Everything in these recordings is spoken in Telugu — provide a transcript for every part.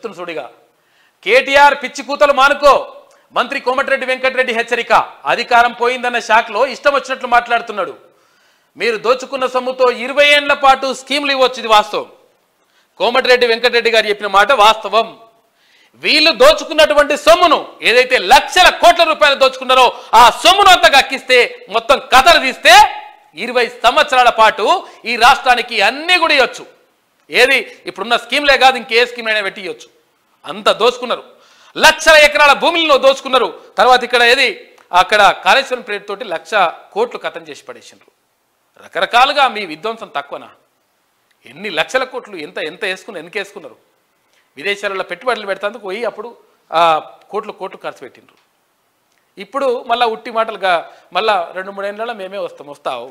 చెప్తున్న చూడిగా కేటీఆర్ పిచ్చి కూతలు మానుకో మంత్రి కోమటిరెడ్డి వెంకటరెడ్డి హెచ్చరిక అధికారం పోయిందన్న షాక్లో ఇష్టం వచ్చినట్లు మాట్లాడుతున్నాడు మీరు దోచుకున్న సొమ్ముతో ఇరవై ఏండ్ల పాటు స్కీమ్లు ఇవ్వచ్చు ఇది వాస్తవం కోమటిరెడ్డి వెంకటరెడ్డి గారు చెప్పిన మాట వాస్తవం వీళ్ళు దోచుకున్నటువంటి సొమ్మును ఏదైతే లక్షల కోట్ల రూపాయలు దోచుకున్నారో ఆ సొమ్మును అంతా కక్కిస్తే మొత్తం కథలు తీస్తే ఇరవై సంవత్సరాల పాటు ఈ రాష్ట్రానికి అన్నీ కూడా ఇవ్వచ్చు ఏది ఇప్పుడున్న స్కీమ్లే కాదు ఇంకే స్కీమ్ అయినా పెట్టి ఇవ్వచ్చు అంత దోచుకున్నారు లక్షల ఎకరాల భూములను దోచుకున్నారు తర్వాత ఇక్కడ ఏది అక్కడ కాళేశ్వరం పేరుతోటి లక్ష కోట్లు కథం చేసి పడేసినారు రకరకాలుగా మీ విధ్వంసం తక్కువనా ఎన్ని లక్షల కోట్లు ఎంత ఎంత వేసుకున్నారు ఎన్ని వేసుకున్నారు విదేశాలలో పెట్టుబడులు పెడతాందుకు పోయి అప్పుడు ఆ కోట్లు కోట్లు ఖర్చు పెట్టిండ్రు ఇప్పుడు మళ్ళా ఉట్టి మాటలుగా మళ్ళా రెండు మూడేళ్ళలో మేమే వస్తాం వస్తావు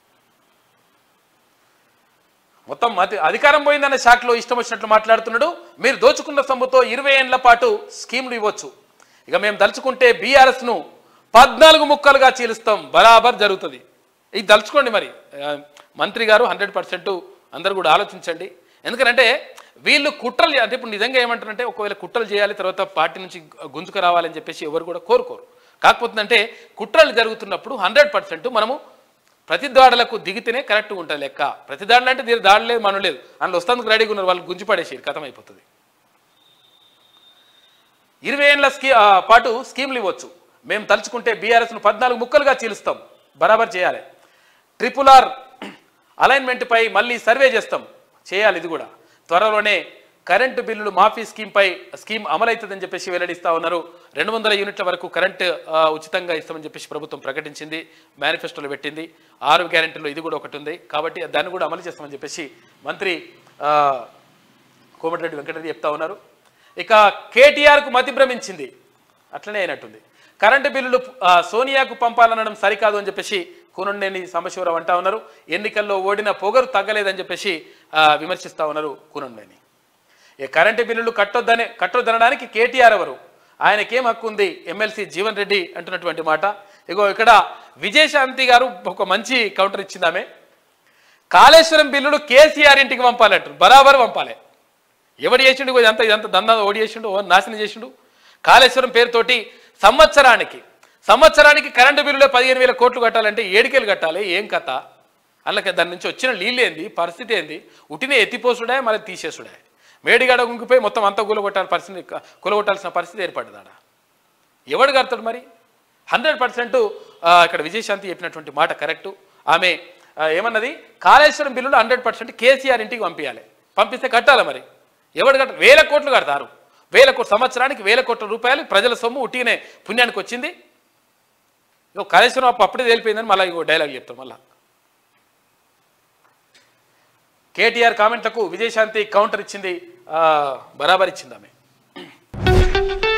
మొత్తం మతి అధికారం పోయిందన్న శాఖలో ఇష్టం వచ్చినట్లు మాట్లాడుతున్నాడు మీరు దోచుకున్న సొమ్ముతో ఇరవై ఏళ్ల పాటు స్కీమ్లు ఇవ్వచ్చు ఇక మేము దలుచుకుంటే బీఆర్ఎస్ను పద్నాలుగు ముక్కలుగా చీలుస్తాం బరాబర్ జరుగుతుంది ఇది దలుచుకోండి మరి ఆ, మంత్రి గారు హండ్రెడ్ పర్సెంట్ అందరూ కూడా ఆలోచించండి ఎందుకంటే వీళ్ళు కుట్రలు చే- అంటే ఇప్పుడు నిజంగా ఏమంటారంటే ఒకవేళ కుట్రలు చేయాలి తర్వాత పార్టీ నుంచి గుంజుకు రావాలని చెప్పేసి ఎవరు కూడా కోరుకోరు కాకపోతే అంటే కుట్రలు జరుగుతున్నప్పుడు హండ్రెడ్ పర్సెంట్ మనము ప్రతి దాడులకు దిగితేనే కరెక్ట్గా ఉంటుంది లెక్క ప్రతి దాడులు అంటే దీని దాడి లేదు మనం లేదు అందులో వస్తానికి రెడీగా ఉన్నారు వాళ్ళు గుంజి పడేసి కథం అయిపోతుంది ఇరవై ఏళ్ళ స్కీ ఆ, పాటు స్కీమ్లు ఇవ్వచ్చు మేము తలుచుకుంటే బీఆర్ఎస్ను పద్నాలుగు ముక్కలుగా చీలుస్తాం బరాబర్ చేయాలి ట్రిపుల్ ఆర్ అలైన్మెంట్పై మళ్ళీ సర్వే చేస్తాం చేయాలి ఇది కూడా త్వరలోనే కరెంటు బిల్లులు మాఫీ స్కీమ్పై స్కీమ్ అమలవుతుందని చెప్పేసి వెల్లడిస్తా ఉన్నారు రెండు వందల యూనిట్ల వరకు కరెంటు ఆ, ఉచితంగా ఇస్తామని చెప్పేసి ప్రభుత్వం ప్రకటించింది మేనిఫెస్టోలో పెట్టింది ఆరు గ్యారెంటీలో ఇది కూడా ఒకటి ఉంది కాబట్టి దాన్ని కూడా అమలు చేస్తామని చెప్పేసి మంత్రి ఆ, కోమటిరెడ్డి వెంకటరెడ్డి చెప్తా ఉన్నారు ఇక కేటీఆర్కు మతి భ్రమించింది అట్లనే అయినట్టుంది కరెంటు బిల్లులు ఆ, సోనియాకు పంపాలనడం సరికాదు అని చెప్పేసి కూనండేని సాంబశివరావు అంటా ఉన్నారు ఎన్నికల్లో ఓడిన పొగరు తగ్గలేదని చెప్పేసి ఆ, విమర్శిస్తా ఉన్నారు కూనండేని ఈ కరెంటు బిల్లులు కట్టొద్దనే కట్టొద్దనడానికి కేటీఆర్ ఎవరు ఆయనకేం హక్కు ఉంది ఎమ్మెల్సీ జీవన్ రెడ్డి అంటున్నటువంటి మాట ఇగో ఇక్కడ విజయశాంతి గారు ఒక మంచి కౌంటర్ ఇచ్చింది ఆమె కాళేశ్వరం బిల్లులు కేసీఆర్ ఇంటికి పంపాలంటారు బరాబర్ పంపాలి ఎవడు చేసిండు ఇగో ఇదంతా ఇదంతా దందా ఓడి చేసిండు ఓ నాశనం చేసిండు కాళేశ్వరం పేరుతోటి సంవత్సరానికి సంవత్సరానికి కరెంటు బిల్లులో పదిహేను వేల కోట్లు కట్టాలంటే ఏడికేలు కట్టాలి ఏం కథ అలాగే దాని నుంచి వచ్చిన నీళ్ళు ఏంది పరిస్థితి ఏంది ఉటినే ఎత్తిపోసుడే మళ్ళీ తీసేసుడే మేడిగాడ గుంకిపోయి మొత్తం అంతా కూలగొట్టాలి పరిస్థితి కూలగొట్టాల్సిన పరిస్థితి ఏర్పడ్డది ఆడ ఎవడు కడతాడు మరి హండ్రెడ్ పర్సెంట్ ఇక్కడ విజయశాంతి చెప్పినటువంటి మాట కరెక్టు ఆమె ఆ, ఏమన్నది కాళేశ్వరం బిల్లులు హండ్రెడ్ పర్సెంట్ కేసీఆర్ ఇంటికి పంపించాలి పంపిస్తే కట్టాలి మరి ఎవడు కట్ట వేల కోట్లు కడతారు వేల కోట్ల సంవత్సరానికి వేల కోట్ల రూపాయలు ప్రజల సొమ్ము ఉట్టిగానే పుణ్యానికి వచ్చింది ఇగో కాళేశ్వరం అప్పు అప్పుడే తేలిపోయిందని మళ్ళీ ఇంకో డైలాగ్ చెప్తాం మళ్ళా కేటీఆర్ కామెంట్లకు విజయశాంతి కౌంటర్ ఇచ్చింది ఆ, బరాబర్ ఇచ్చింది ఆమె